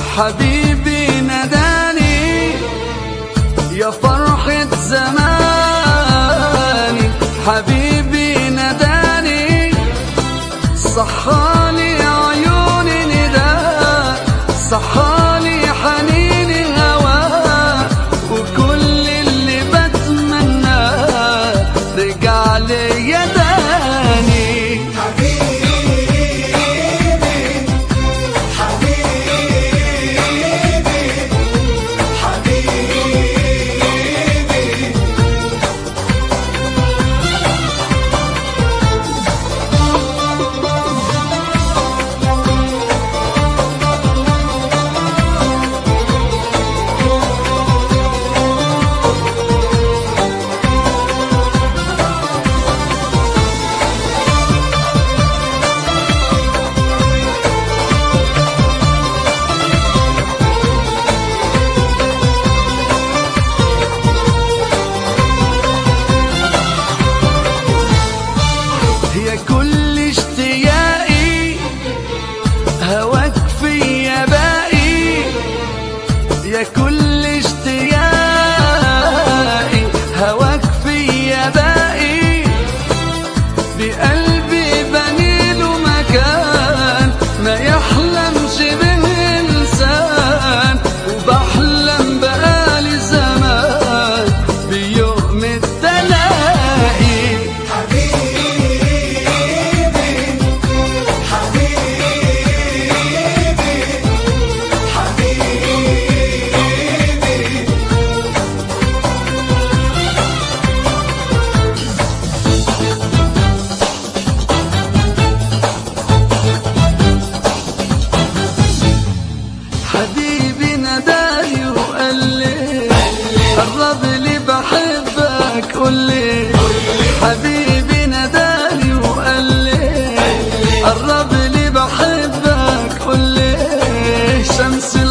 حبيبي نداني يا فرحة زماني حبيبي نداني صحالي عيوني نداء صحالي حنين الهوى وكل اللي بتمناه رجع لي يداني هي كل اشتياقي هواك فيا باقي يا كل اشتياقي هواك فيا باقي بقلبي بنيله مكان ما يحلمش به انسان وبحلم بقالي زمان بيوم التلاقي حبيبي نداني وقال لي قرب لي بحبك قول لي حبيبي نداني وقال لي قرب لي بحبك قول لي شمس